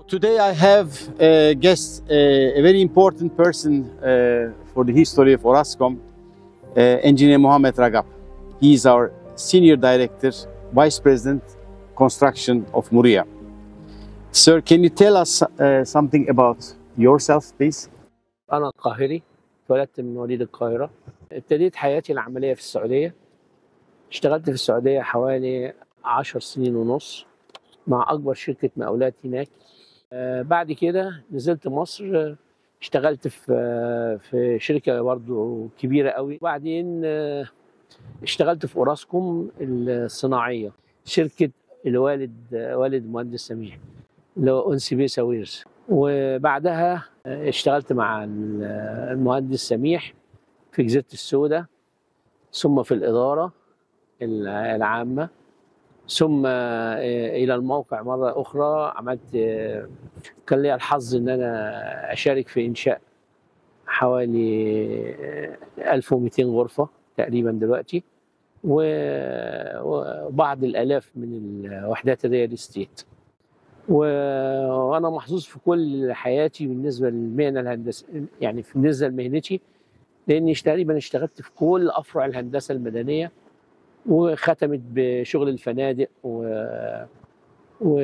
today I have a guest, a, a very important person uh, for the history of Orascom, uh, Engineer Mohamed Ragab. He is our Senior Director, Vice President, Construction of Muria. Sir, can you tell us uh, something about yourself, please? أنا قاهري اتولدت من مواليد القاهرة ابتديت حياتي العملية في السعودية اشتغلت في السعودية حوالي عشر سنين ونص مع أكبر شركة مقاولات هناك آه، بعد كده نزلت مصر آه، اشتغلت في آه، في شركة برضو كبيرة قوي وبعدين آه، اشتغلت في أوراسكوم الصناعية شركة الوالد آه، والد مهندس سميح اللي هو أنسي بيه ساويرس وبعدها اشتغلت مع المهندس سميح في جزيرة السوداء ثم في الإدارة العامة ثم إلى الموقع مرة أخرى عملت كان لي الحظ إن أنا أشارك في إنشاء حوالي 1200 غرفة تقريبا دلوقتي و- وبعض الآلاف من الوحدات الريال استيت و- وانا محظوظ في كل حياتي بالنسبه للمهنه الهندسه يعني بالنسبه لمهنتي لاني تقريبا اشتغلت في كل افرع الهندسه المدنيه وختمت بشغل الفنادق و و-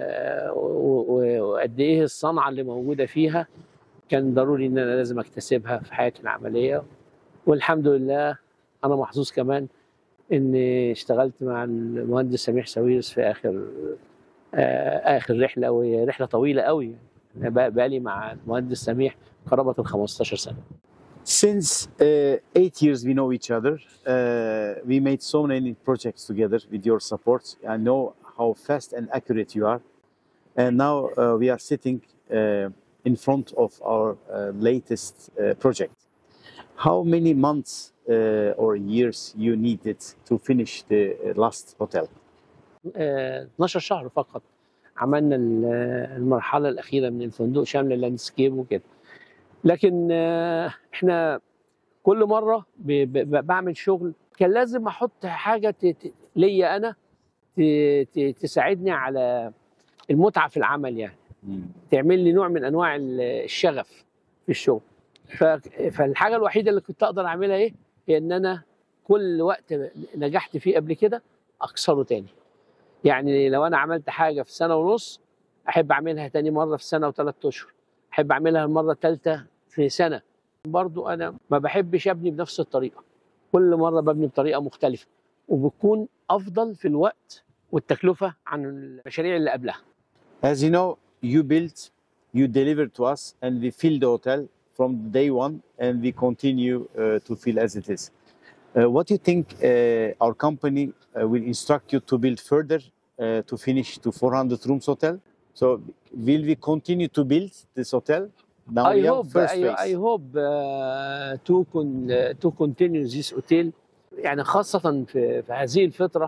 و- وقد ايه الصنعه اللي موجوده فيها كان ضروري ان انا لازم اكتسبها في حياتي العمليه والحمد لله انا محظوظ كمان اني اشتغلت مع المهندس سميح ساويرس في اخر آه، اخر رحله وهي رحله طويله قوي انا بقى بقالي مع المهندس سميح قرابه ال 15 سنه Since uh, eight years we know each other, uh, we made so many projects together with your support. I know how fast and accurate you are. And now uh, we are sitting uh, in front of our uh, latest uh, project. How many months uh, or years you needed to finish the uh, last hotel? آه، 12 شهر فقط عملنا ال- المرحله الاخيره من الفندق شامل اللاندسكيب وكده لكن آه، احنا كل مره ب- ب- بعمل شغل كان لازم احط حاجه ت- ت- ليا انا ت- ت- تساعدني على المتعه في العمل يعني تعمل لي نوع من انواع ال- الشغف في الشغل ف- فالحاجه الوحيده اللي كنت اقدر اعملها ايه هي ان انا كل وقت نجحت فيه قبل كده اكسره تاني يعني لو انا عملت حاجه في سنه ونص احب اعملها تاني مره في سنه وثلاث اشهر احب اعملها المره الثالثه في سنه برضو انا ما بحبش ابني بنفس الطريقه كل مره ببني بطريقه مختلفه وبتكون افضل في الوقت والتكلفه عن المشاريع اللي قبلها As you know, you built, you delivered to us, and we fill the hotel from day one, and we continue uh, to fill as it is. Uh, what do you think uh, our company uh, will instruct you to build further uh, to finish to 400 rooms hotel? So will we continue to build this hotel? Now I we have hope first I, phase. I hope uh, to con, to continue this hotel يعني خاصة في, في هذه الفترة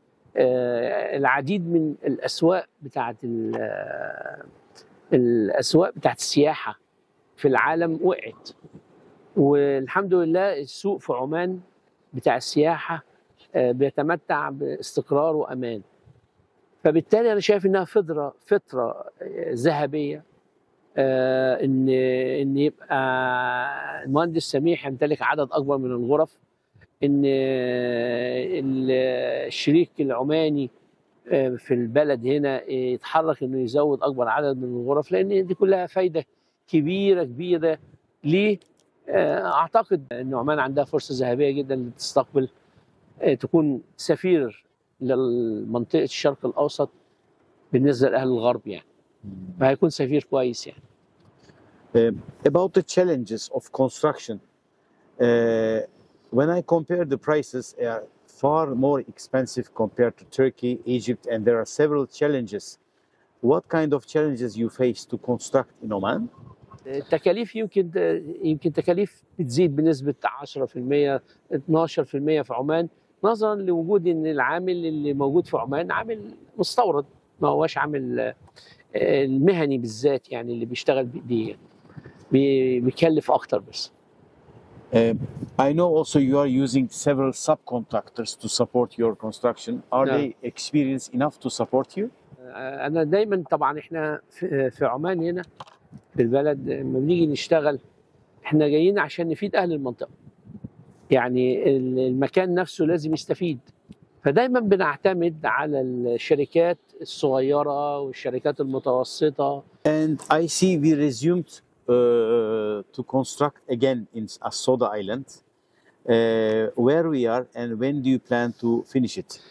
آه، العديد من الأسواق بتاعت ال- آه، الأسواق بتاعت السياحة في العالم وقعت والحمد لله السوق في عمان بتاع السياحة آه، بيتمتع باستقرار وأمان فبالتالي أنا شايف إنها فترة فترة آه، ذهبية آه، ان ان يبقى المهندس سميح يمتلك عدد اكبر من الغرف ان ال- الشريك العماني آه، في البلد هنا يتحرك انه يزود اكبر عدد من الغرف لان دي كلها فايده كبيره كبيره ليه آه، اعتقد ان عمان عندها فرصه ذهبيه جدا لتستقبل آه، تكون سفير لمنطقه الشرق الاوسط بالنسبه لاهل الغرب يعني فهيكون سفير كويس يعني Uh, about the challenges of construction, uh, when I compare the prices, they are far more expensive compared to Turkey, Egypt, and there are several challenges. What kind of challenges you face to construct in Oman? التكاليف يمكن يمكن تكاليف بتزيد بنسبه 10% 12% في عمان نظرا لوجود ان العامل اللي موجود في عمان عامل مستورد ما هوش عامل آه، المهني بالذات يعني اللي بيشتغل بايديه بي- بيكلف اكتر بس Uh, I know also you are using several subcontractors to support your construction. Are Yeah. they experienced enough to support you? آه، انا دايما طبعا احنا في في عمان هنا في البلد لما بنيجي نشتغل احنا جايين عشان نفيد اهل المنطقه يعني ال- المكان نفسه لازم يستفيد فدايما بنعتمد على الشركات الصغيره والشركات المتوسطه And I see we resumed uh, to construct again in Asoda Island. Uh, where we are and when do you plan to finish it?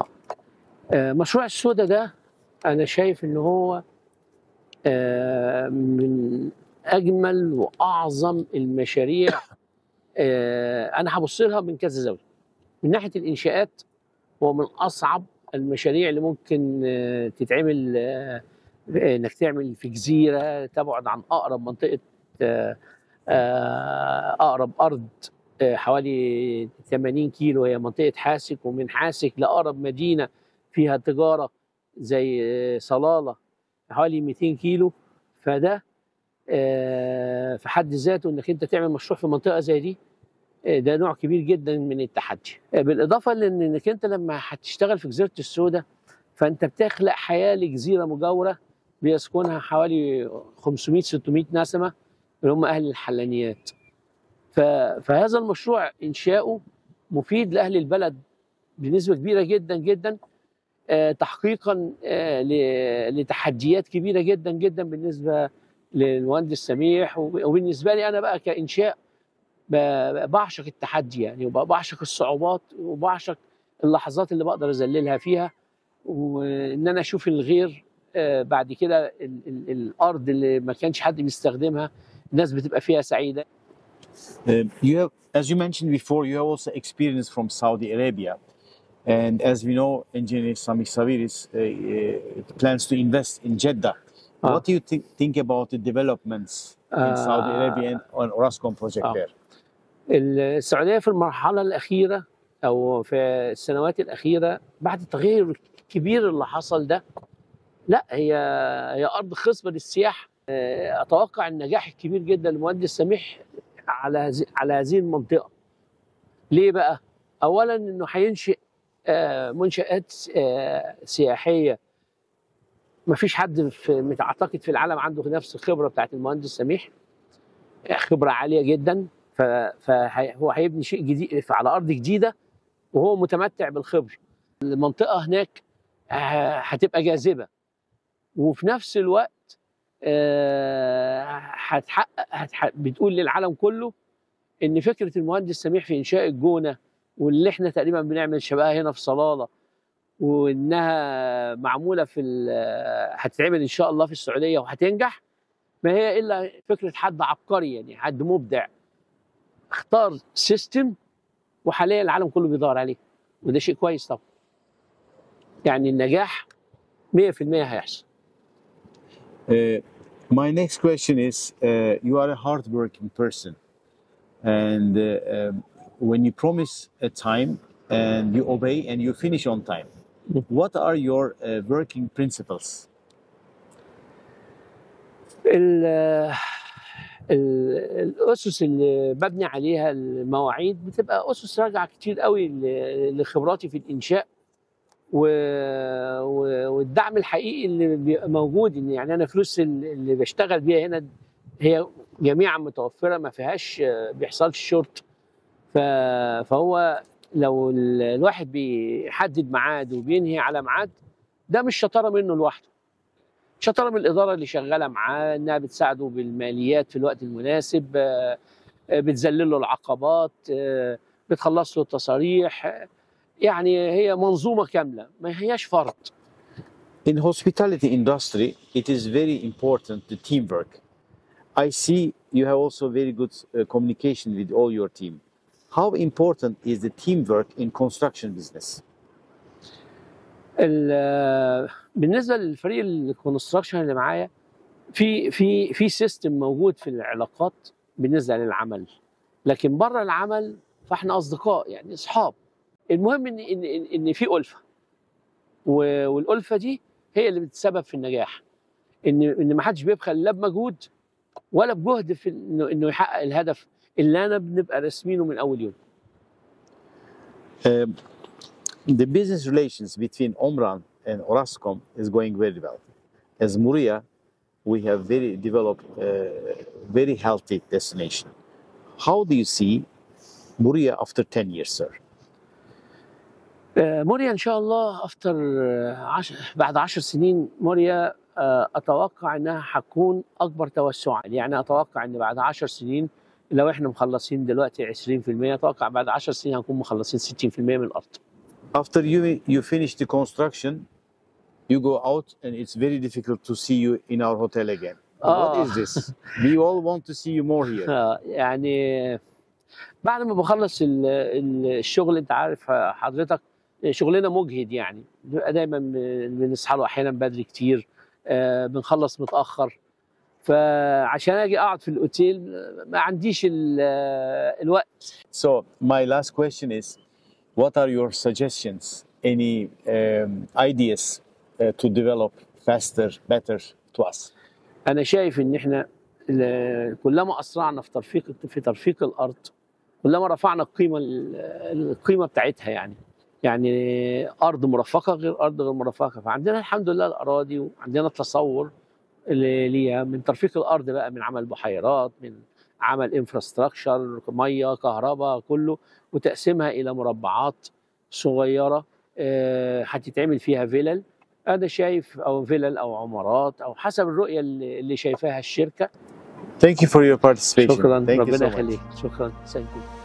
آه، مشروع السودا ده انا شايف ان هو آه، من اجمل واعظم المشاريع آه، انا هبص لها من كذا زاويه من ناحيه الانشاءات هو من اصعب المشاريع اللي ممكن آه، تتعمل آه، انك تعمل في جزيره تبعد عن اقرب منطقه آه، آه، اقرب ارض آه، حوالي 80 كيلو هي منطقه حاسك ومن حاسك لاقرب مدينه فيها تجاره زي آه، صلاله حوالي 200 كيلو فده آه، في حد ذاته انك انت تعمل مشروع في منطقه زي دي آه، ده نوع كبير جدا من التحدي آه، بالاضافه لان انك انت لما هتشتغل في جزيره السوداء فانت بتخلق حياه لجزيره مجاوره بيسكنها حوالي 500 600 نسمه اللي هم اهل الحلانيات ف- فهذا المشروع انشاؤه مفيد لاهل البلد بنسبه كبيره جدا جدا آه، تحقيقا آه، ل- لتحديات كبيره جدا جدا بالنسبه للمهندس سميح وب- وبالنسبه لي انا بقى كانشاء ب- بعشق التحدي يعني وبعشق الصعوبات وبعشق اللحظات اللي بقدر اذللها فيها وان انا اشوف الغير آه، بعد كده ال- ال- الارض اللي ما كانش حد بيستخدمها الناس بتبقى فيها سعيده Um, you have, as you mentioned before, you have also experience from Saudi Arabia. And as we know, engineer Sami Saviris uh, uh, plans to invest in Jeddah. Ah. What do you think, think about the developments in Saudi Ah. Arabia and on Orascom project Ah. there? السعوديه في المرحله الاخيره او في السنوات الاخيره بعد التغير الكبير اللي حصل ده لا هي هي ارض خصبه للسياحه آه، اتوقع النجاح الكبير جدا للمهندس سميح على هذه على هذه المنطقه ليه بقى اولا انه هينشئ آه، منشات آه، سياحيه ما فيش حد في متعتقد في العالم عنده نفس الخبره بتاعت المهندس سميح خبره عاليه جدا فهو هيبني شيء جديد على ارض جديده وهو متمتع بالخبره المنطقه هناك آه، هتبقى جاذبه وفي نفس الوقت آه، هتحقق هتح- بتقول للعالم كله ان فكره المهندس سميح في انشاء الجونه واللي احنا تقريبا بنعمل شبهها هنا في صلاله وانها معموله في ال- هتتعمل ان شاء الله في السعوديه وهتنجح ما هي الا فكره حد عبقري يعني حد مبدع اختار سيستم وحاليا العالم كله بيدور عليه وده شيء كويس طبعا يعني النجاح 100% هيحصل Uh, my next question is uh, you are a hardworking person. And uh, um, when you promise a time and you obey and you finish on time, what are your uh, working principles? ال- ال- الاسس اللي ببني عليها المواعيد بتبقى اسس راجعه كتير قوي ل- لخبراتي في الانشاء و... و... والدعم الحقيقي اللي بيبقى موجود ان يعني انا فلوس ال- اللي بشتغل بيها هنا هي جميعا متوفره ما فيهاش بيحصلش شورت ف... فهو لو ال- الواحد بيحدد ميعاد وبينهي على ميعاد ده مش شطاره منه لوحده شطاره من الاداره اللي شغاله معاه انها بتساعده بالماليات في الوقت المناسب آه، آه، بتذلل له العقبات آه، بتخلص له التصاريح آه، يعني هي منظومه كامله ما هياش فرد In hospitality industry, it is very important the teamwork. I see you have also very good uh, communication with all your team. How important is the teamwork in construction business? ال- بالنسبه للفريق الكونستراكشن اللي معايا في في في سيستم موجود في العلاقات بالنسبه للعمل لكن بره العمل فاحنا اصدقاء يعني اصحاب المهم ان ان ان إن في الفه و- والالفه دي هي اللي بتسبب في النجاح ان ان ما حدش بيبخل لا بمجهود ولا بجهد في انه انه يحقق الهدف اللي انا بنبقى راسمينه من اول يوم Um, the business relations between Omran and Orascom is going very well. As Muria, we have very developed, uh, very healthy destination. How do you see Muria after 10 years, sir? آه، موريا ان شاء الله افتر عش... بعد عشر سنين موريا آه، اتوقع انها هتكون اكبر توسعا يعني اتوقع ان بعد عشر سنين لو احنا مخلصين دلوقتي 20% اتوقع بعد 10 سنين هنكون مخلصين 60% من الارض After you, you finish the construction, you go out and it's very difficult to see you in our hotel again. What آه. is this? We all want to see you more here. آه، يعني بعد ما بخلص ال- ال- الشغل انت عارف حضرتك شغلنا مجهد يعني بنبقى دايما ب- بنصحى له احيانا بدري كتير آه، بنخلص متاخر فعشان اجي اقعد في الاوتيل ما عنديش ال- الوقت So my last question is, what are your suggestions? Any um, ideas uh, to develop faster, better to us? انا شايف ان احنا ل- كلما اسرعنا في ترفيق في ترفيق الارض كلما رفعنا القيمه ال- القيمه بتاعتها يعني يعني ارض مرفقه غير ارض غير مرفقه فعندنا الحمد لله الاراضي وعندنا تصور اللي ليها من ترفيق الارض بقى من عمل بحيرات من عمل انفراستراكشر ميه كهرباء كله وتقسيمها الى مربعات صغيره آه، هتتعمل فيها فيلل انا شايف او فيلل او عمارات او حسب الرؤيه اللي اللي شايفاها الشركه Thank you for your participation. شكرا Thank you ربنا so much. يخليك شكرا ثانك يو